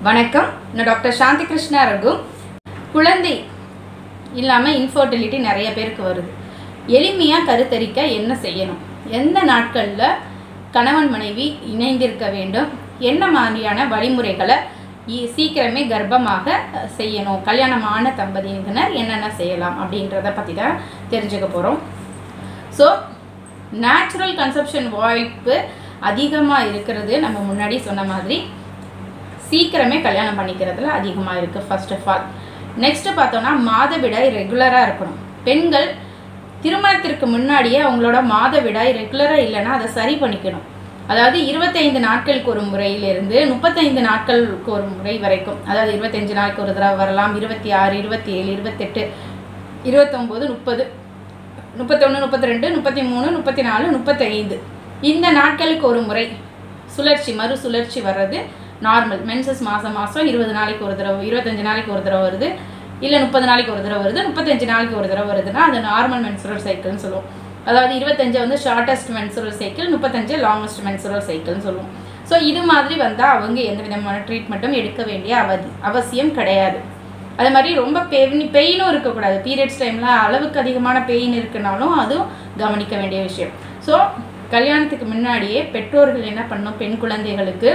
வணக்கம் நான் டாக்டர் சாந்தி கிருஷ்ணா ரகு குழந்தை இல்லாமல் இன்ஃபர்டிலிட்டி நிறைய பேருக்கு வருது எளிமையாக கருத்தரிக்க என்ன செய்யணும் எந்த நாட்களில் கணவன் மனைவி இணைந்திருக்க வேண்டும் என்ன மாதிரியான வழிமுறைகளை இ- சீக்கிரமே கர்ப்பமாக அஹ், செய்யணும் கல்யாணமான தம்பதியினர் என்னென்ன செய்யலாம் அப்படின்றத பற்றி தான் தெரிஞ்சுக்க போகிறோம் ஸோ நேச்சுரல் கன்செப்ஷன் வாய்ப்பு அதிகமாக இருக்கிறது நம்ம முன்னாடி சொன்ன மாதிரி சீக்கிரமே கல்யாணம் பண்ணிக்கிறதுல அதிகமாக இருக்குது ஃபர்ஸ்ட் ஆஃப் ஆல் நெக்ஸ்ட்டு பார்த்தோன்னா மாதவிடாய் ரெகுலராக இருக்கணும் பெண்கள் திருமணத்திற்கு முன்னாடியே அவங்களோட மாதவிடாய் ரெகுலராக இல்லைன்னா அதை சரி பண்ணிக்கணும் அதாவது இருபத்தைந்து நாட்களுக்கு ஒரு முறையிலிருந்து முப்பத்தைந்து நாட்களுக்கு ஒரு முறை வரைக்கும் அதாவது இருபத்தஞ்சு நாளுக்கு ஒரு தடவை வரலாம் இருபத்தி ஆறு இருபத்தி ஏழு இருபத்தெட்டு இருபத்தொம்போது முப்பது முப்பத்தொன்று முப்பத்தி ரெண்டு முப்பத்தி மூணு முப்பத்தி நாலு முப்பத்தைந்து இந்த நாட்களுக்கு ஒரு முறை சுழற்சி மறு சுழற்சி வர்றது நார்மல் மென்சஸ் மாதம் மாதம் இருபது நாளைக்கு ஒரு தடவை இருபத்தஞ்சு நாளைக்கு ஒரு தடவை வருது இல்லை முப்பது நாளைக்கு ஒரு தடவை வருது முப்பத்தஞ்சு நாளைக்கு ஒரு தடவை வருதுன்னா அது நார்மல் மென்சுரல் சைக்கிள்னு சொல்லுவோம் அதாவது இருபத்தஞ்சு வந்து ஷார்ட்டஸ்ட் மென்சுரல் சைக்கிள் முப்பத்தஞ்சு லாங்கஸ்ட் மென்சுரல் சைக்கிள்னு சொல்லுவோம் ஸோ இது மாதிரி வந்தால் அவங்க எந்த விதமான ட்ரீட்மெண்ட்டும் எடுக்க வேண்டிய அவதி அவசியம் கிடையாது அது மாதிரி ரொம்ப பெயின் பெயினும் இருக்கக்கூடாது பீரியட்ஸ் டைமில் அளவுக்கு அதிகமான பெயின் இருக்குனாலும் அதுவும் கவனிக்க வேண்டிய விஷயம் ஸோ கல்யாணத்துக்கு முன்னாடியே பெற்றோர்கள் என்ன பண்ணணும் பெண் குழந்தைகளுக்கு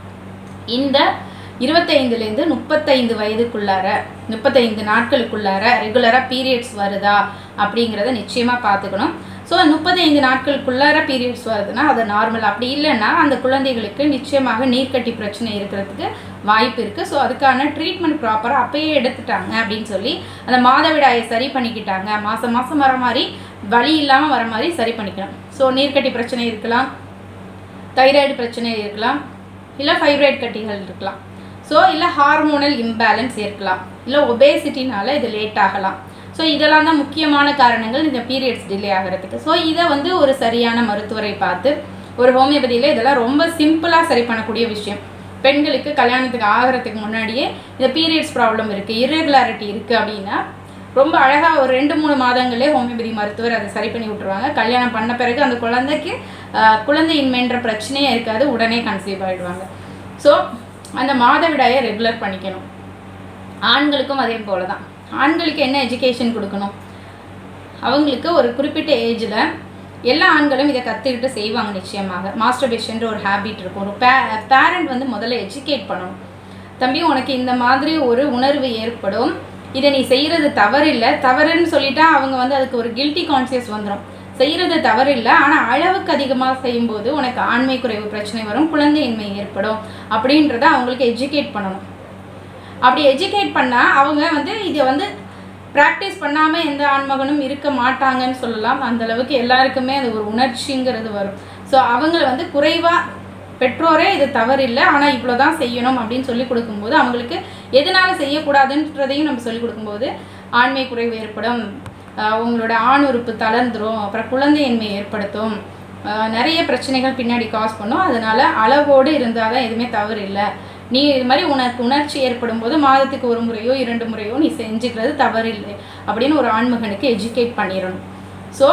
இந்த இருபத்தைந்துலேருந்து முப்பத்தைந்து வயதுக்குள்ளார முப்பத்தைந்து நாட்களுக்குள்ளார ரெகுலராக பீரியட்ஸ் வருதா அப்படிங்கிறத நிச்சயமாக பார்த்துக்கணும் ஸோ முப்பத்தைந்து நாட்களுக்குள்ளார பீரியட்ஸ் வருதுன்னா அது நார்மல் அப்படி இல்லைன்னா அந்த குழந்தைகளுக்கு நிச்சயமாக நீர்க்கட்டி பிரச்சனை இருக்கிறதுக்கு வாய்ப்பு இருக்குது ஸோ அதுக்கான ட்ரீட்மெண்ட் ப்ராப்பராக அப்பயே எடுத்துட்டாங்க அப்படின்னு சொல்லி அந்த மாதவிடாயை சரி பண்ணிக்கிட்டாங்க மாதம் மாதம் வர மாதிரி வலி இல்லாமல் வர மாதிரி சரி பண்ணிக்கணும் ஸோ நீர்க்கட்டி பிரச்சனை இருக்கலாம் தைராய்டு பிரச்சனை இருக்கலாம் இல்லை ஃபைப்ராய்டு கட்டிகள் இருக்கலாம் ஸோ இல்லை ஹார்மோனல் இம்பேலன்ஸ் இருக்கலாம் இல்லை ஒபேசிட்டினால இது லேட் ஆகலாம் ஸோ இதெல்லாம் தான் முக்கியமான காரணங்கள் இந்த பீரியட்ஸ் டிலே ஆகிறதுக்கு ஸோ இதை வந்து ஒரு சரியான மருத்துவரை பார்த்து ஒரு ஹோமியோபதியில் இதெல்லாம் ரொம்ப சிம்பிளாக சரி பண்ணக்கூடிய விஷயம் பெண்களுக்கு கல்யாணத்துக்கு ஆகிறதுக்கு முன்னாடியே இந்த பீரியட்ஸ் ப்ராப்ளம் இருக்குது irregularity இருக்குது அப்படின்னா ரொம்ப அழகாக ஒரு ரெண்டு மூணு மாதங்களே ஹோமியோபதி மருத்துவர் அதை சரி பண்ணி விட்டுருவாங்க கல்யாணம் பண்ண பிறகு அந்த குழந்தைக்கு ஆஹ், குழந்தையின்மைன்ற பிரச்சனையே இருக்காது உடனே கன்சீவ் ஆகிடுவாங்க ஸோ அந்த மாதவிடாயை ரெகுலர் பண்ணிக்கணும் ஆண்களுக்கும் அதே போல தான் ஆண்களுக்கு என்ன எஜுகேஷன் கொடுக்கணும் அவங்களுக்கு ஒரு குறிப்பிட்ட ஏஜில் எல்லா ஆண்களும் இதை கற்றுக்கிட்டு செய்வாங்க நிச்சயமாக மாஸ்டர்பேஷன்ற ஒரு ஹேபிட் இருக்கும் ஒரு பே பேரண்ட் வந்து முதல்ல எஜுகேட் பண்ணணும் தம்பி உனக்கு இந்த மாதிரி ஒரு உணர்வு ஏற்படும் இதை நீ செய்கிறது தவறில்லை தவறுன்னு சொல்லிட்டா அவங்க வந்து அதுக்கு ஒரு கில்ட்டி கான்சியஸ் வந்துடும் செய்கிறது தவறில்லை ஆனால் அளவுக்கு அதிகமாக செய்யும்போது உனக்கு ஆண்மை குறைவு பிரச்சனை வரும் குழந்தையின்மை ஏற்படும் அப்படின்றத அவங்களுக்கு எஜுகேட் பண்ணணும் அப்படி எஜுகேட் பண்ணால் அவங்க வந்து இதை வந்து ப்ராக்டிஸ் பண்ணாமல் எந்த ஆண்மகனும் இருக்க மாட்டாங்கன்னு சொல்லலாம் அந்த அளவுக்கு எல்லாருக்குமே அது ஒரு உணர்ச்சிங்கிறது வரும் ஸோ அவங்கள வந்து குறைவாக பெற்றோரே இது தவறில்லை ஆனால் இவ்வளோ தான் செய்யணும் அப்படின்னு சொல்லி கொடுக்கும்போது அவங்களுக்கு எதனால் செய்யக்கூடாதுன்றதையும் நம்ம சொல்லி கொடுக்கும்போது ஆண்மை குறைவு ஏற்படும் ஆஹ் உங்களோட ஆண் உறுப்பு தளர்ந்துரும் அப்புறம் குழந்தையின்மை ஏற்படுத்தும் ஆஹ் நிறைய பிரச்சனைகள் பின்னாடி காஸ் பண்ணும் அதனால அளவோடு இருந்தால் தான் எதுவுமே தவறு இல்லை நீ இது மாதிரி உனக்கு உணர்ச்சி ஏற்படும் போது மாதத்துக்கு ஒரு முறையோ இரண்டு முறையோ நீ செஞ்சுக்கிறது தவறில்லை அப்படின்னு ஒரு ஆண்மகனுக்கு எஜுகேட் பண்ணிடணும் ஸோ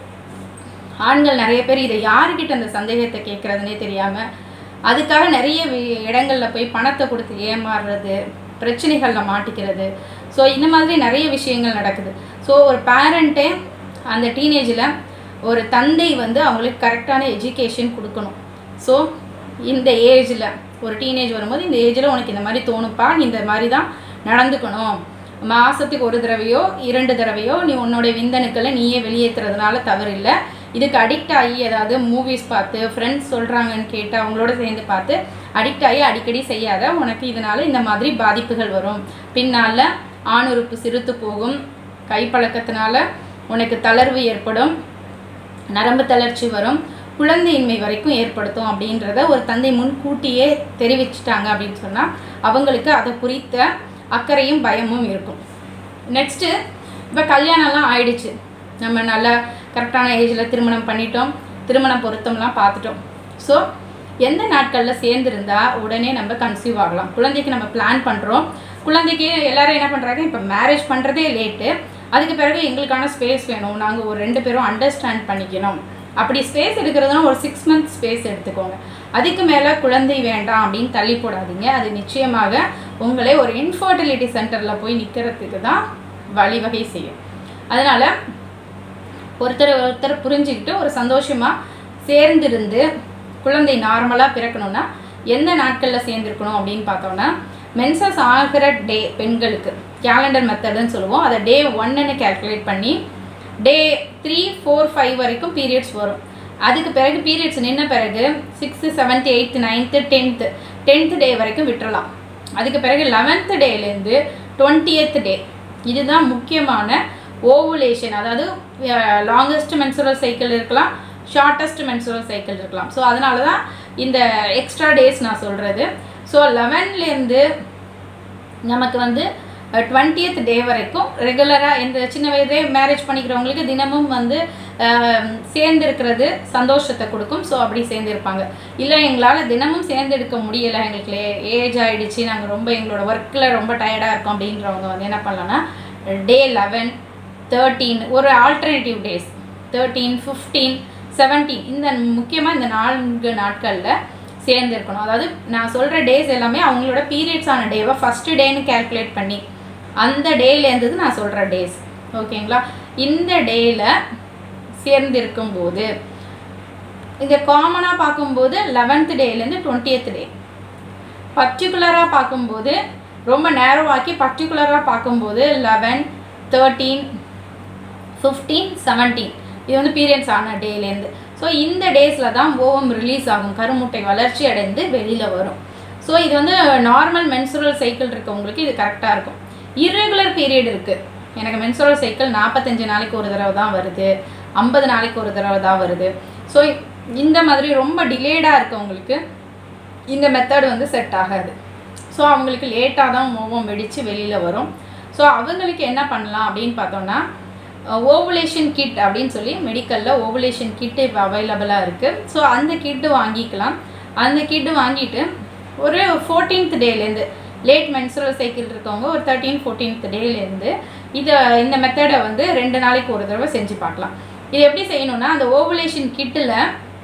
ஆண்கள் நிறைய பேர் இதை யாருக்கிட்ட அந்த சந்தேகத்தை கேட்குறதுனே தெரியாமல் அதுக்காக நிறைய வி- இடங்கள்ல போய் பணத்தை கொடுத்து ஏமாறுறது பிரச்சனைகளில் மாட்டிக்கிறது ஸோ இந்த மாதிரி நிறைய விஷயங்கள் நடக்குது ஸோ ஒரு பேரண்ட்டே அந்த டீனேஜில் ஒரு தந்தை வந்து அவங்களுக்கு கரெக்டான எஜுகேஷன் கொடுக்கணும் ஸோ இந்த ஏஜில் ஒரு டீனேஜ் வரும்போது இந்த ஏஜில் உனக்கு இந்த மாதிரி தோணுப்பா நீ இந்த மாதிரி தான் நடந்துக்கணும் மாதத்துக்கு ஒரு தடவையோ இரண்டு தடவையோ நீ உன்னோட விந்தணுக்களை நீயே வெளியேற்றுறதுனால தவறில்லை இதுக்கு அடிக்ட் ஆகி ஏதாவது மூவிஸ் பார்த்து ஃப்ரெண்ட்ஸ் சொல்கிறாங்கன்னு கேட்டு அவங்களோட சேர்ந்து பார்த்து அடிக்ட் ஆகி அடிக்கடி செய்யாத உனக்கு இதனால் இந்த மாதிரி பாதிப்புகள் வரும் பின்னால் ஆணுறுப்பு சிறுத்து போகும் கைப்பழக்கத்தினால உனக்கு தளர்வு ஏற்படும் நரம்பு தளர்ச்சி வரும் குழந்தையின்மை வரைக்கும் ஏற்படுத்தும் அப்படின்றத ஒரு தந்தை முன்கூட்டியே தெரிவிச்சிட்டாங்க அப்படின்னு சொன்னால் அவங்களுக்கு அதை குறித்த அக்கறையும் பயமும் இருக்கும் நெக்ஸ்ட்டு இப்போ கல்யாணம்லாம் ஆயிடுச்சு நம்ம நல்லா கரெக்டான ஏஜில் திருமணம் பண்ணிட்டோம் திருமண பொருத்தம்லாம் பார்த்துட்டோம் ஸோ எந்த நாட்களில் சேர்ந்துருந்தா உடனே நம்ம கன்சீவ் ஆகலாம் குழந்தைக்கு நம்ம பிளான் பண்ணுறோம் குழந்தைக்கு எல்லாரும் என்ன பண்ணுறாங்க இப்போ மேரேஜ் பண்ணுறதே லேட்டு அதுக்கு பிறகு எங்களுக்கான ஸ்பேஸ் வேணும் நாங்கள் ஒரு ரெண்டு பேரும் அண்டர்ஸ்டாண்ட் பண்ணிக்கணும் அப்படி ஸ்பேஸ் எடுக்கிறதுனா ஒரு சிக்ஸ் மந்த் ஸ்பேஸ் எடுத்துக்கோங்க அதுக்கு மேலே குழந்தை வேண்டாம் அப்படின்னு தள்ளி போடாதீங்க அது நிச்சயமாக உங்களை ஒரு இன்ஃபர்டிலிட்டி சென்டரில் போய் நிற்கிறதுக்கு தான் வழிவகை செய்யும் அதனால் ஒருத்தர் ஒருத்தர் புரிஞ்சுக்கிட்டு ஒரு சந்தோஷமாக சேர்ந்திருந்து குழந்தை நார்மலாக பிறக்கணும்னா எந்த நாட்களில் சேர்ந்துருக்கணும் அப்படின்னு பார்த்தோன்னா மென்சஸ் ஆகிற டே பெண்களுக்கு கேலண்டர் மெத்தடுன்னு சொல்லுவோம் அதை டே ஒன்னுன்னு கேல்குலேட் பண்ணி டே த்ரீ ஃபோர் ஃபைவ் வரைக்கும் பீரியட்ஸ் வரும் அதுக்கு பிறகு பீரியட்ஸ் நின்ன பிறகு sixth seventh eighth ninth tenth tenth day வரைக்கும் விட்டுறலாம் அதுக்கு பிறகு லெவன்த்து டேலேருந்து டுவெண்ட்டியத் டே இதுதான் முக்கியமான ஓவுலேஷன் அதாவது லாங்கஸ்ட் மென்சுரல் சைக்கிள் இருக்கலாம் ஷார்ட்டஸ்ட் மென்சுரல் சைக்கிள் இருக்கலாம் ஸோ அதனால தான் இந்த எக்ஸ்ட்ரா டேஸ் நான் சொல்கிறது ஸோ லெவன்லேருந்து நமக்கு வந்து டுவெண்ட்டியத் டே வரைக்கும் ரெகுலராக இந்த சின்ன வயதே மேரேஜ் பண்ணிக்கிறவங்களுக்கு தினமும் வந்து சேர்ந்து இருக்கிறது சந்தோஷத்தை கொடுக்கும் ஸோ அப்படி சேர்ந்துருப்பாங்க இல்லை எங்களால் தினமும் சேர்ந்து எடுக்க முடியலை எங்களுக்கு ஏஜ் ஆகிடுச்சு நாங்கள் ரொம்ப எங்களோட ஒர்க்கில் ரொம்ப டயர்டாக இருக்கோம் அப்படின்றவங்க வந்து என்ன பண்ணலான்னா டே லெவன் தேர்ட்டீன் ஒரு alternative days thirteen fifteen seventeen இந்த முக்கியமாக இந்த நான்கு நாட்களில் சேர்ந்து இருக்கணும் அதாவது நான் சொல்கிற டேஸ் எல்லாமே அவங்களோட பீரியட்ஸ் ஆன டேவை ஃபஸ்ட்டு டேன்னு கேல்குலேட் பண்ணி அந்த டேலேருந்து நான் சொல்கிற டேஸ் ஓகேங்களா இந்த டேயில் சேர்ந்து இருக்கும்போது இங்கே காமனாக பார்க்கும்போது லெவன்த் டேலேருந்து டுவெண்ட்டியத் டே பர்டிகுலராக பார்க்கும்போது ரொம்ப நேரவாக்கி பர்டிகுலராக பார்க்கும்போது லெவன் தேர்ட்டீன் ஃபிஃப்டீன் செவன்டீன் இது வந்து பீரியட்ஸ் ஆன டேலேருந்து ஸோ இந்த டேஸில் தான் ஓவம் ரிலீஸ் ஆகும் கருமுட்டை வளர்ச்சி அடைந்து வெளியில் வரும் ஸோ இது வந்து நார்மல் மென்சுரல் சைக்கிள் இருக்கவங்களுக்கு இது கரெக்டாக இருக்கும் இர்ரெகுலர் பீரியட் இருக்குது எனக்கு மென்சுரல் சைக்கிள் நாற்பத்தஞ்சு நாளைக்கு ஒரு தடவை தான் வருது ஐம்பது நாளைக்கு ஒரு தடவை தான் வருது ஸோ இந்த மாதிரி ரொம்ப டிலேடாக இருக்கவங்களுக்கு இந்த மெத்தட் வந்து செட் ஆகாது ஸோ அவங்களுக்கு லேட்டாக தான் ஓவம் வெடித்து வெளியில் வரும் ஸோ அவங்களுக்கு என்ன பண்ணலாம் அப்படின்னு பார்த்தோம்னா ஓவுலேஷன் கிட் அப்படின்னு சொல்லி மெடிக்கலில் ஓவுலேஷன் கிட்டு இப்போ அவைலபிளாக இருக்குது ஸோ அந்த கிட்டு வாங்கிக்கலாம் அந்த கிட்டு வாங்கிட்டு ஒரு ஃபோர்டீன்த் டேலேருந்து லேட் மென்சுரல் சைக்கிள் இருக்கவங்க ஒரு தேர்ட்டீன் ஃபோர்டீன்த் டேலேருந்து இதை இந்த மெத்தடை வந்து ரெண்டு நாளைக்கு ஒரு தடவை செஞ்சு பார்க்கலாம் இது எப்படி செய்யணும்னா அந்த ஓவுலேஷன் கிட்டில்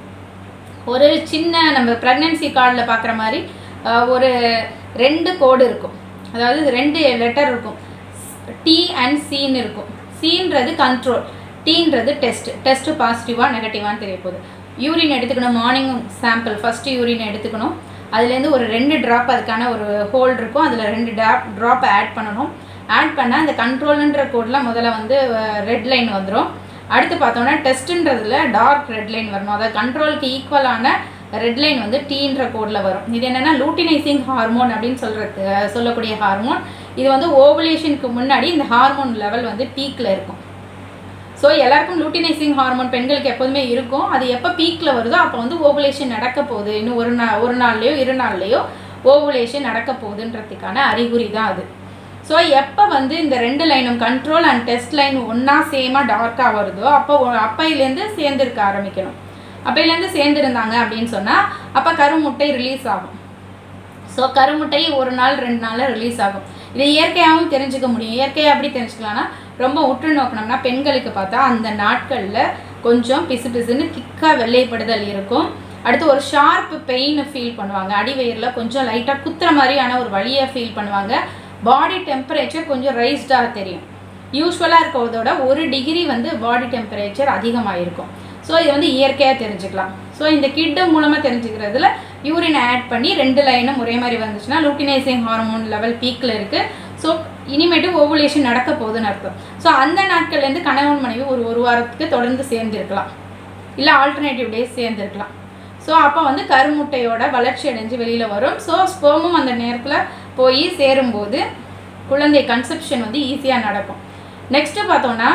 ஒரு சின்ன நம்ம ப்ரெக்னென்சி கார்டில் பார்க்குற மாதிரி ஒரு ரெண்டு கோடு இருக்கும் அதாவது ரெண்டு லெட்டர் இருக்கும் டி அண்ட் சின்னு இருக்கும் சின்றது கண்ட்ரோல் டீன்றது டெஸ்ட் டெஸ்ட்டு பாசிட்டிவாக நெகட்டிவான்னு தெரிய போகுது யூரின் எடுத்துக்கணும் மார்னிங் சாம்பிள் ஃபஸ்ட்டு யூரின் எடுத்துக்கணும் அதுலேருந்து ஒரு ரெண்டு ட்ராப் அதுக்கான ஒரு ஹோல் இருக்கும் அதில் ரெண்டு ட்ராப் ட்ராப் ஆட் பண்ணணும் ஆட் பண்ணால் அந்த கண்ட்ரோலுன்ற கோடில் முதல்ல வந்து ரெட் லைன் வந்துடும் அடுத்து பார்த்தோன்னா டெஸ்ட்டுன்றதுல டார்க் ரெட் லைன் வரணும் அதாவது கண்ட்ரோலுக்கு ஈக்குவலான ரெட் லைன் வந்து டீன்ற கோடில் வரும் இது என்னென்னா லூட்டினைசிங் ஹார்மோன் அப்படின்னு சொல்கிறது சொல்லக்கூடிய ஹார்மோன் இது வந்து ஓவலேஷனுக்கு முன்னாடி இந்த ஹார்மோன் லெவல் வந்து பீக்கில் இருக்கும் ஸோ எல்லாருக்கும் லூட்டினைசிங் ஹார்மோன் பெண்களுக்கு எப்போதுமே இருக்கும் அது எப்போ பீக்கில் வருதோ அப்போ வந்து ஓவுலேஷன் நடக்க போகுது இன்னும் ஒரு நாள் ஒரு நாள்லேயோ இரு நாள்லேயோ ஓவுலேஷன் நடக்க போகுதுன்றதுக்கான அறிகுறி தான் அது ஸோ எப்போ வந்து இந்த ரெண்டு லைனும் கண்ட்ரோல் அண்ட் டெஸ்ட் லைன் ஒன்றா சேமாக டார்க்காக வருதோ அப்போ அப்பையிலேருந்து சேர்ந்துருக்க ஆரம்பிக்கணும் அப்பையிலேருந்து சேர்ந்துருந்தாங்க அப்படின்னு சொன்னால் அப்போ கருமுட்டை ரிலீஸ் ஆகும் ஸோ கருமுட்டை ஒரு நாள் ரெண்டு நாளில் ரிலீஸ் ஆகும் இதை இயற்கையாகவும் தெரிஞ்சுக்க முடியும் இயற்கையாக எப்படி தெரிஞ்சுக்கலாம்னா ரொம்ப உற்று நோக்கினோம்னா பெண்களுக்கு பார்த்தா அந்த நாட்களில் கொஞ்சம் பிசு பிசுன்னு திக்காக வெள்ளைப்படுதல் இருக்கும் அடுத்து ஒரு ஷார்ப் பெயின் ஃபீல் பண்ணுவாங்க அடிவயிறில் கொஞ்சம் லைட்டாக குத்துற மாதிரியான ஒரு வழியை ஃபீல் பண்ணுவாங்க பாடி டெம்பரேச்சர் கொஞ்சம் ரைஸ்டாக தெரியும் யூஸ்வலாக இருக்கிறதோட ஒரு டிகிரி வந்து பாடி டெம்பரேச்சர் அதிகமாக இருக்கும் ஸோ இது வந்து இயற்கையாக தெரிஞ்சுக்கலாம் ஸோ இந்த கிட்டு மூலமாக தெரிஞ்சுக்கிறதுல யூரின் ஆட் பண்ணி ரெண்டு லைனும் ஒரே மாதிரி வந்துச்சுன்னா லூட்டினைசிங் ஹார்மோன் லெவல் பீக்கில் இருக்குது ஸோ இனிமேட்டு ஓவுலேஷன் நடக்க போகுதுன்னு அர்த்தம் ஸோ அந்த நாட்கள்லேருந்து கணவன் மனைவி ஒரு ஒரு வாரத்துக்கு தொடர்ந்து சேர்ந்துருக்கலாம் இல்லை ஆல்டர்னேட்டிவ் டேஸ் சேர்ந்துருக்கலாம் ஸோ அப்போ வந்து கருமுட்டையோட வளர்ச்சி அடைஞ்சு வெளியில் வரும் ஸோ ஸ்போமும் அந்த நேரத்தில் போய் சேரும்போது குழந்தை கன்செப்ஷன் வந்து ஈஸியாக நடக்கும் நெக்ஸ்ட்டு பார்த்தோன்னா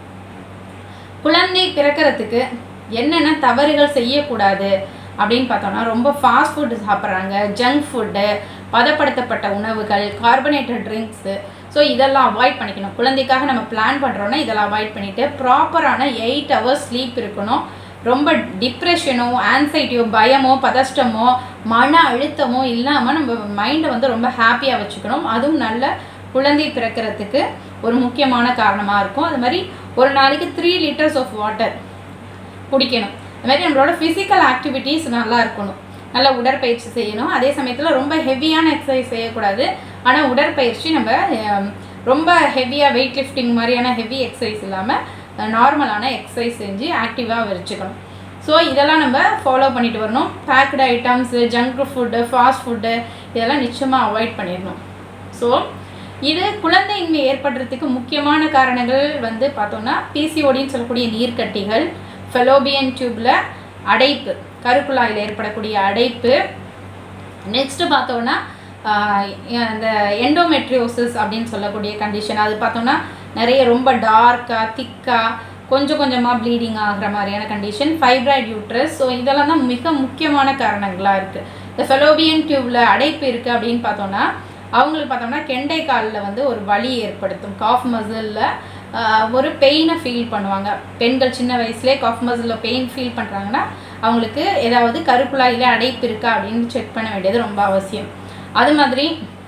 குழந்தை பிறக்கிறதுக்கு என்னென்ன தவறுகள் செய்யக்கூடாது அப்படின்னு பார்த்தோம்னா ரொம்ப ஃபாஸ்ட் ஃபுட்டு சாப்பிட்றாங்க ஜங்க் ஃபுட்டு பதப்படுத்தப்பட்ட உணவுகள் கார்பனேட்டட் ட்ரிங்க்ஸு ஸோ இதெல்லாம் அவாய்ட் பண்ணிக்கணும் குழந்தைக்காக நம்ம பிளான் பண்ணுறோன்னா இதெல்லாம் அவாய்ட் பண்ணிவிட்டு ப்ராப்பரான எயிட் ஹவர்ஸ் ஸ்லீப் இருக்கணும் ரொம்ப டிப்ரெஷனோ ஆன்சைட்டியோ பயமோ பதஷ்டமோ மன அழுத்தமோ இல்லாமல் நம்ம மைண்டை வந்து ரொம்ப ஹாப்பியாக வச்சுக்கணும் அதுவும் நல்ல குழந்தை பிறக்கிறதுக்கு ஒரு முக்கியமான காரணமாக இருக்கும் அது மாதிரி ஒரு நாளைக்கு த்ரீ லிட்டர்ஸ் ஆஃப் வாட்டர் குடிக்கணும் அது மாதிரி நம்மளோட ஃபிசிக்கல் ஆக்டிவிட்டீஸ் நல்லா இருக்கணும் நல்ல உடற்பயிற்சி செய்யணும் அதே சமயத்தில் ரொம்ப ஹெவியான எக்ஸசைஸ் செய்யக்கூடாது ஆனால் உடற்பயிற்சி நம்ம அஹ், ரொம்ப ஹெவியாக வெயிட் லிஃப்டிங் மாதிரியான ஹெவி எக்ஸசைஸ் இல்லாமல் நார்மலான எக்ஸசைஸ் செஞ்சு ஆக்டிவாக வச்சுக்கணும் ஸோ இதெல்லாம் நம்ம ஃபாலோ பண்ணிட்டு வரணும் baked items junk food fast food இதெல்லாம் நிச்சயமாக அவாய்ட் பண்ணிடணும் ஸோ இது குழந்தையின்மை ஏற்படுறதுக்கு முக்கியமான காரணங்கள் வந்து பார்த்தோம்னா பிசிஓடின்னு சொல்லக்கூடிய நீர்க்கட்டிகள் ஃபெலோபியன் டியூப்பில் அடைப்பு கருக்குழாயில் ஏற்படக்கூடிய அடைப்பு நெக்ஸ்ட் பார்த்தோம்னா ஆஹ் அந்த எண்டோமெட்ரியோசிஸ் அப்படின்னு சொல்லக்கூடிய கண்டிஷன் அது பார்த்தோம்னா நிறைய ரொம்ப டார்க்காக திக்காக கொஞ்சம் கொஞ்சமாக ப்ளீடிங் ஆகிற மாதிரியான கண்டிஷன் ஃபைப்ராய்ட் யூட்ரஸ் ஸோ இதெல்லாம் தான் மிக முக்கியமான காரணங்களாக இருக்குது இந்த ஃபெலோபியன் டியூப்பில் அடைப்பு இருக்குது அப்படின்னு பார்த்தோம்னா அவங்களுக்கு பார்த்தோம்னா கெண்டை காலில் வந்து ஒரு வலி ஏற்படுத்தும் காஃப் மசிலில் ஒரு பெயினை ஃபீல் பண்ணுவாங்க பெண்கள் சின்ன வயசுலேயே காஃப் மசிலில் பெயின் ஃபீல் பண்ணுறாங்கன்னா அவங்களுக்கு ஏதாவது கருக்குழாயில் அடைப்பு இருக்கா அப்படின்னு செக் பண்ண வேண்டியது ரொம்ப அவசியம் அது மாதிரி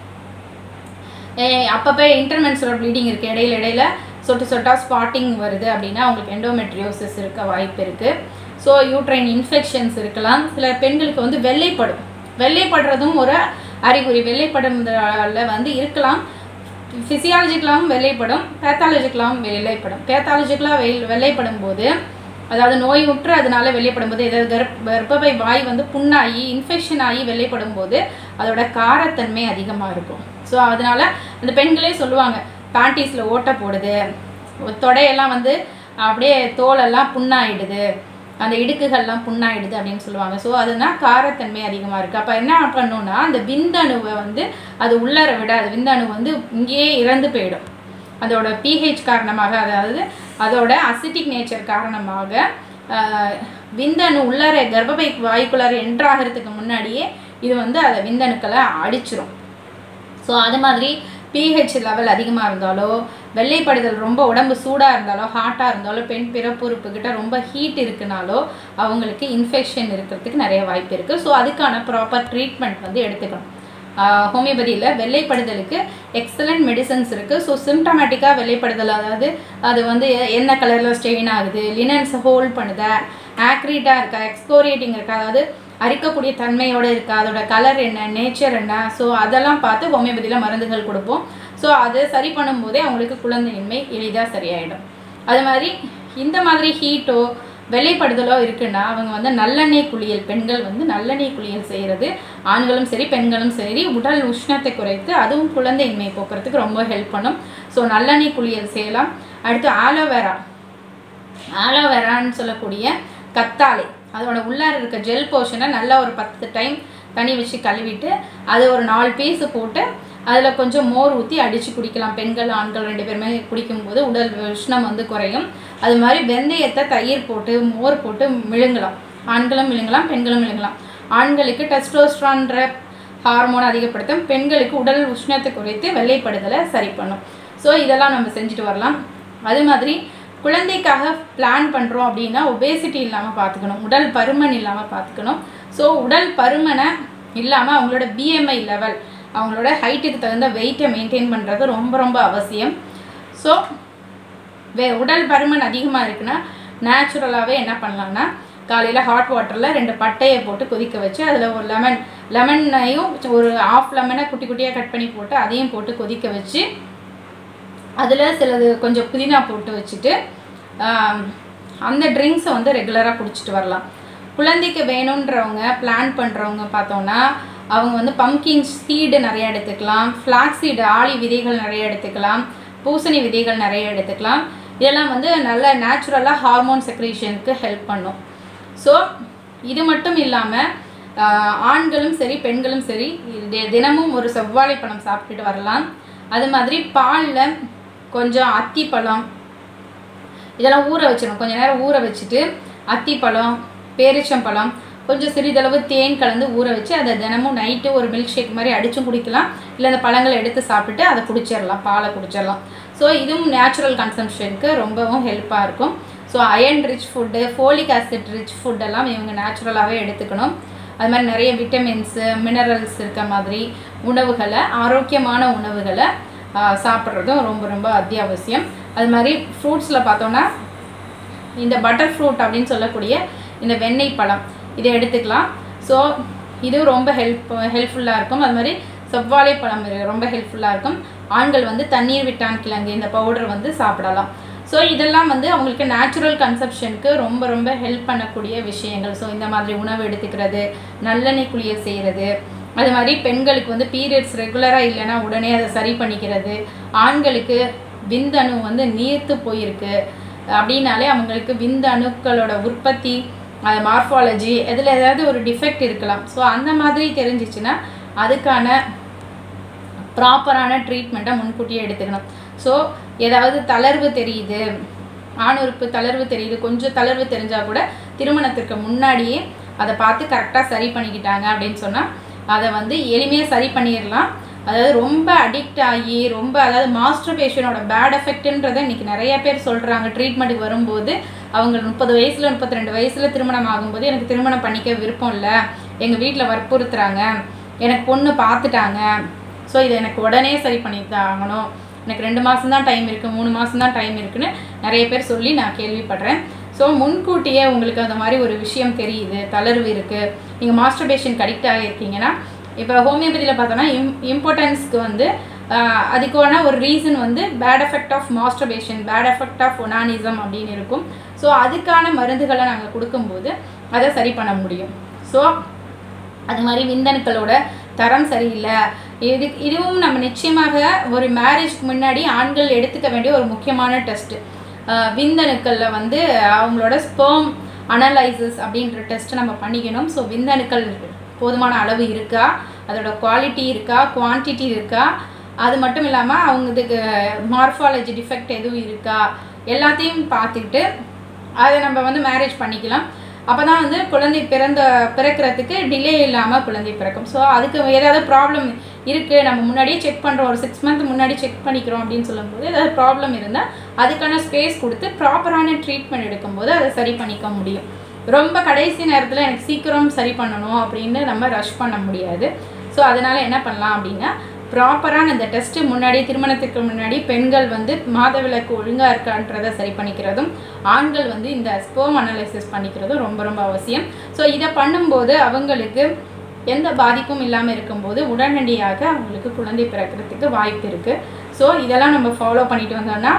ஏ- அப்பப்போ இன்டர்மென்சுரல் ப்ளீடிங் இருக்குது இடையில இடையில சொட்டு சொட்டா ஸ்பாட்டிங் வருது அப்படின்னா அவங்களுக்கு எண்டோமெட்ரியோசிஸ் இருக்க வாய்ப்பு இருக்குது ஸோ யூட்ரைன் இன்ஃபெக்ஷன்ஸ் இருக்கலாம் சில பெண்களுக்கு வந்து வெள்ளைப்படும் வெள்ளைப்படுறதும் ஒரு அறிகுறி வெள்ளைப்படுறதுல வந்து இருக்கலாம் ஃபிசியாலஜிக்கலாகவும் வெள்ளைப்படும் பேத்தாலஜிக்கலாகவும் வெள்ளைப்படும் பேத்தாலஜிக்கலாக வெள் வெள்ளைப்படும் போது அதாவது நோய் உற்று அதனால வெளியப்படும் போது ஏதாவது கர்ப் கர்ப்பப்பை வாய் வந்து புண்ணாகி இன்ஃபெக்ஷன் ஆகி வெளியப்படும் போது அதோட காரத்தன்மை அதிகமாக இருக்கும் ஸோ அதனால அந்த பெண்களே சொல்லுவாங்க பேண்டீஸில் ஓட்டை போடுது தொடையெல்லாம் வந்து அப்படியே தோலெல்லாம் புண்ணாயிடுது அந்த இடுக்குகள்லாம் புண்ணாயிடுது அப்படின்னு சொல்லுவாங்க ஸோ அதுனா காரத்தன்மை அதிகமாக இருக்குது அப்போ என்ன பண்ணுன்னா அந்த விந்தணுவை வந்து அது உள்ளர விட அது விந்தணு வந்து இங்கேயே இறந்து போயிடும் அதோட பிஹெச் காரணமாக அதாவது அதோட அசிட்டிக் நேச்சர் காரணமாக ஆஹ், விந்தணு உள்ளார கர்ப்பப்பை வாய்க்குள்ளார என்ட்ராகிறதுக்கு முன்னாடியே இது வந்து அதை விந்தணுக்களை அடிச்சிரும் ஸோ அது மாதிரி பிஹெச் லெவல் அதிகமாக இருந்தாலோ வெள்ளைப்படுதல் ரொம்ப உடம்பு சூடாக இருந்தாலோ ஹாட்டாக இருந்தாலோ பெண் பிறப்புறுப்புக்கிட்ட ரொம்ப ஹீட் இருக்குனாலோ அவங்களுக்கு இன்ஃபெக்ஷன் இருக்கிறதுக்கு நிறைய வாய்ப்பு இருக்குது ஸோ அதுக்கான ப்ராப்பர் ட்ரீட்மெண்ட் வந்து எடுத்துக்கணும் ஹோமியோபதியில் வெள்ளைப்படுதலுக்கு எக்ஸலண்ட் மெடிசன்ஸ் இருக்குது ஸோ சிம்டமேட்டிக்காக வெள்ளைப்படுதல் அதாவது அது வந்து எ- என்ன கலரில் ஸ்டெயின் ஆகுது லினன்ஸ் ஹோல்ட் பண்ணுதா ஆக்ரிட்டாக இருக்கா எக்ஸ்கோரியேட்டிங் இருக்கா அதாவது அரிக்கக்கூடிய தன்மையோடு இருக்கா அதோட கலர் என்ன நேச்சர் என்ன ஸோ அதெல்லாம் பார்த்து ஹோமியோபதியில் மருந்துகள் கொடுப்போம் ஸோ அதை சரி பண்ணும்போதே அவங்களுக்கு குழந்தையின்மை எளிதாக சரியாயிடும் அது மாதிரி இந்த மாதிரி ஹீட்டோ வெள்ளைப்படுதலோ இருக்குன்னா அவங்க வந்து நல்லெண்ணெய் குளியல் பெண்கள் வந்து நல்லெண்ணெய் குளியல் செய்கிறது ஆண்களும் சரி பெண்களும் சரி உடல் உஷ்ணத்தை குறைத்து அதுவும் குழந்தையின்மை போக்குறதுக்கு ரொம்ப ஹெல்ப் பண்ணும் ஸோ நல்லெண்ணெய் குளியல் செய்யலாம் அடுத்து ஆலோவேரா ஆலோவேரான்னு சொல்லக்கூடிய கத்தாழை அதோட உள்ளார இருக்க ஜெல் போர்ஷனை நல்லா ஒரு பத்து டைம் தண்ணி வச்சு கழுவிட்டு அது ஒரு நாலு பீஸ் போட்டு அதில் கொஞ்சம் மோர் ஊற்றி அடித்து குடிக்கலாம் பெண்கள் ஆண்கள் ரெண்டு பேருமே குடிக்கும்போது உடல் உஷ்ணம் வந்து குறையும் அது மாதிரி வெந்தயத்தை தயிர் போட்டு மோர் போட்டு விழுங்கலாம் ஆண்களும் விழுங்கலாம் பெண்களும் விழுங்கலாம் ஆண்களுக்கு டெஸ்டோஸ்ட்ரான்ற ஹார்மோன் அதிகப்படுத்தும் பெண்களுக்கு உடல் உஷ்ணத்தை குறைத்து வெள்ளைப்படுதலை சரி பண்ணும் ஸோ இதெல்லாம் நம்ம செஞ்சுட்டு வரலாம் அது மாதிரி குழந்தைக்காக பிளான் பண்ணுறோம் அப்படின்னா ஒபேசிட்டி இல்லாமல் பார்த்துக்கணும் உடல் பருமன் இல்லாமல் பார்த்துக்கணும் ஸோ உடல் பருமனை இல்லாமல் அவங்களோட பிஎம்ஐ லெவல் அவங்களோட ஹைட்டுக்கு தகுந்த வெயிட்டை மெயின்டைன் பண்ணுறது ரொம்ப ரொம்ப அவசியம் ஸோ வே உடல் பருமன் அதிகமாக இருக்குன்னா நேச்சுரலாகவே என்ன பண்ணலாம்னா காலையில் ஹாட் வாட்டரில் ரெண்டு பட்டையை போட்டு கொதிக்க வச்சு அதில் ஒரு லெமன் லெமனையும் ஒரு ஆஃப் லெமனை குட்டி குட்டியாக கட் பண்ணி போட்டு அதையும் போட்டு கொதிக்க வச்சு அதில் சிலது கொஞ்சம் புதினா போட்டு வச்சுட்டு ஆம், அந்த ட்ரிங்க்ஸை வந்து ரெகுலராக குடிச்சிட்டு வரலாம் குழந்தைக்கு வேணுன்றவங்க பிளான் பண்ணுறவங்க பார்த்தோன்னா அவங்க வந்து பம்கின் சீடு நிறைய எடுத்துக்கலாம் ஃப்ளாக் சீடு ஆளி விதைகள் நிறைய எடுத்துக்கலாம் பூசணி விதைகள் நிறைய எடுத்துக்கலாம் இதெல்லாம் வந்து நல்ல நேச்சுரலாக ஹார்மோன் செக்ரேஷனுக்கு ஹெல்ப் பண்ணும் ஸோ இது மட்டும் இல்லாமல் ஆண்களும் சரி பெண்களும் சரி தி- தினமும் ஒரு செவ்வாழை பழம் சாப்பிட்டுட்டு வரலாம் அது மாதிரி பாலில் கொஞ்சம் அத்திப்பழம் இதெல்லாம் ஊற வச்சிடணும் கொஞ்ச நேரம் ஊற வச்சுட்டு அத்திப்பழம் பேரிச்சம்பழம் கொஞ்சம் சிறிதளவு தேன் கலந்து ஊற வச்சு அதை தினமும் நைட்டு ஒரு மில்க் ஷேக் மாதிரி அடிச்சும் குடிக்கலாம் இல்லை அந்த பழங்களை எடுத்து சாப்பிட்டுட்டு அதை குடிச்சிடலாம் பாலை குடிச்சிடலாம் ஸோ இதுவும் நேச்சுரல் கன்சம்ஷனுக்கு ரொம்பவும் ஹெல்ப்பாக இருக்கும் so iron rich food folic acid rich ஃபுட்டெல்லாம் இவங்க நேச்சுரலாகவே எடுத்துக்கணும் அது மாதிரி நிறைய விட்டமின்ஸு மினரல்ஸ் இருக்க மாதிரி உணவுகளை ஆரோக்கியமான உணவுகளை ஆஹ், சாப்பிட்றதும் ரொம்ப ரொம்ப அத்தியாவசியம் அது மாதிரி ஃப்ரூட்ஸில் பார்த்தோன்னா இந்த பட்டர் ஃப்ரூட் அப்படின்னு சொல்லக்கூடிய இந்த வெண்ணெய் பழம் இதை எடுத்துக்கலாம் ஸோ இது ரொம்ப ஹெல்ப் ஹெல்ப்ஃபுல்லாக இருக்கும் அது மாதிரி செவ்வாழை பழம் இரு- ரொம்ப ஹெல்ப்ஃபுல்லாக இருக்கும் ஆண்கள் வந்து தண்ணீர் விட்டான் கிழங்கு இந்த பவுடர் வந்து சாப்பிடலாம் ஸோ இதெல்லாம் வந்து அவங்களுக்கு நேச்சுரல் கன்சப்ஷனுக்கு ரொம்ப ரொம்ப ஹெல்ப் பண்ணக்கூடிய விஷயங்கள் ஸோ இந்த மாதிரி உணவு எடுத்துக்கிறது நல்லெண்ணெய் குளியல் செய்கிறது அது மாதிரி பெண்களுக்கு வந்து பீரியட்ஸ் ரெகுலராக இல்லைன்னா உடனே அதை சரி பண்ணிக்கிறது ஆண்களுக்கு விந்தணு வந்து நீர்த்து போயிருக்கு அப்படின்னாலே அவங்களுக்கு விந்தணுக்களோட உற்பத்தி அது மார்ஃபாலஜி இதில் ஏதாவது ஒரு டிஃபெக்ட் இருக்கலாம் ஸோ அந்த மாதிரி தெரிஞ்சிச்சுன்னா அதுக்கான ப்ராப்பரான ட்ரீட்மெண்ட்டை முன்கூட்டியே எடுத்துக்கணும் ஸோ ஏதாவது தளர்வு தெரியுது ஆணுறுப்பு தளர்வு தெரியுது கொஞ்சம் தளர்வு தெரிஞ்சால் கூட திருமணத்திற்கு முன்னாடியே அதை பார்த்து கரெக்டாக சரி பண்ணிக்கிட்டாங்க அப்படின்னு சொன்னால் அதை வந்து எளிமையாக சரி பண்ணிடலாம் அதாவது ரொம்ப அடிக்ட் ஆகி ரொம்ப அதாவது மாஸ்டர் பேஷனோட பேட் எஃபெக்ட்ன்றதை இன்னைக்கு நிறைய பேர் சொல்கிறாங்க ட்ரீட்மெண்ட்டுக்கு வரும்போது அவங்க முப்பது வயசில் முப்பத்தி ரெண்டு வயசில் திருமணம் ஆகும்போது எனக்கு திருமணம் பண்ணிக்க விருப்பம் இல்லை எங்கள் வீட்டில் வற்புறுத்துறாங்க எனக்கு பொண்ணு பார்த்துட்டாங்க ஸோ இதை எனக்கு உடனே சரி பண்ணி தான் ஆகணும் எனக்கு ரெண்டு மாதம் தான் டைம் இருக்குது மூணு மாதம் தான் டைம் இருக்குன்னு நிறைய பேர் சொல்லி நான் கேள்விப்படுறேன் ஸோ முன்கூட்டியே உங்களுக்கு அந்த மாதிரி ஒரு விஷயம் தெரியுது தளர்வு இருக்குது நீங்கள் மாஸ்டர்பேஷனுக்கு அடிக்ட் ஆகியிருக்கீங்கன்னா இப்போ ஹோமியோபதியில் பார்த்தோன்னா இம் இம்பார்ட்டன்ஸ்க்கு வந்து ஆஹ், அதுக்கான ஒரு ரீசன் வந்து bad effect of masturbation bad effect of onanism அப்படின்னு இருக்கும் ஸோ அதுக்கான மருந்துகளை நாங்கள் கொடுக்கும்போது அதை சரி பண்ண முடியும் ஸோ அது மாதிரி விந்தணுக்களோட தரம் சரியில்லை இது இதுவும் நம்ம நிச்சயமாக ஒரு மேரேஜ்க்கு முன்னாடி ஆண்கள் எடுத்துக்க வேண்டிய ஒரு முக்கியமான டெஸ்ட்டு விந்தணுக்களில் வந்து அவங்களோட ஸ்பெர்ம் அனலைசிஸ் அப்படின்ற டெஸ்ட் நம்ம பண்ணிக்கணும் ஸோ விந்தணுக்கள் போதுமான அளவு இருக்கா அதோட குவாலிட்டி இருக்கா குவான்டிட்டி இருக்கா அது மட்டும் இல்லாமல் அவங்களுக்கு மார்ஃபாலஜி டிஃபெக்ட் எதுவும் இருக்கா எல்லாத்தையும் பார்த்துட்டு அதை நம்ம வந்து மேரேஜ் பண்ணிக்கலாம் அப்போ தான் வந்து குழந்தை பிறந்த பிறக்கிறதுக்கு டிலே இல்லாமல் குழந்தை பிறக்கும் ஸோ அதுக்கு ஏதாவது ப்ராப்ளம் இருக்குது நம்ம முன்னாடியே செக் பண்ணுறோம் ஒரு சிக்ஸ் மந்த் முன்னாடி செக் பண்ணிக்கிறோம் அப்படின்னு சொல்லும்போது ஏதாவது ப்ராப்ளம் இருந்தால் அதுக்கான ஸ்பேஸ் கொடுத்து ப்ராப்பரான ட்ரீட்மெண்ட் எடுக்கும்போது அதை சரி பண்ணிக்க முடியும் ரொம்ப கடைசி நேரத்தில் எனக்கு சீக்கிரம் சரி பண்ணணும் அப்படின்னு நம்ம ரஷ் பண்ண முடியாது ஸோ அதனால் என்ன பண்ணலாம் அப்படின்னா ப்ராப்பரான இந்த டெஸ்ட்டு முன்னாடி திருமணத்துக்கு முன்னாடி பெண்கள் வந்து மாதவிலக்கு ஒழுங்காக இருக்கான்றதை சரி பண்ணிக்கிறதும் ஆண்கள் வந்து இந்த ஸ்போம் அனலைசிஸ் பண்ணிக்கிறதும் ரொம்ப ரொம்ப அவசியம் ஸோ இதை பண்ணும்போது அவங்களுக்கு எந்த பாதிப்பும் இல்லாமல் இருக்கும்போது உடனடியாக அவங்களுக்கு குழந்தை பிறக்கிறதுக்கு வாய்ப்பு இருக்குது ஸோ இதெல்லாம் நம்ம ஃபாலோ பண்ணிட்டு வந்தோம்னா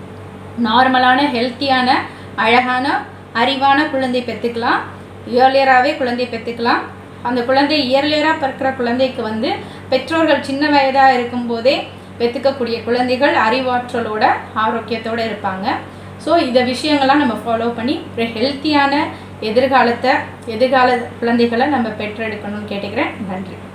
நார்மலான ஹெல்த்தியான அழகான அறிவான குழந்தை பெற்றுக்கலாம் இயர்லியராகவே குழந்தை பெற்றுக்கலாம் அந்த குழந்தை இயர்லியராக பிறக்கிற குழந்தைக்கு வந்து பெற்றோர்கள் சின்ன வயதாக இருக்கும்போதே பெற்றுக்கக்கூடிய குழந்தைகள் அறிவாற்றலோட ஆரோக்கியத்தோடு இருப்பாங்க ஸோ இந்த விஷயங்கள்லாம் நம்ம ஃபாலோ பண்ணி ஒரு ஹெல்த்தியான எதிர்காலத்தை எதிர்கால குழந்தைகளை நம்ம பெற்றெடுக்கணும்னு கேட்டுக்கிறேன் நன்றி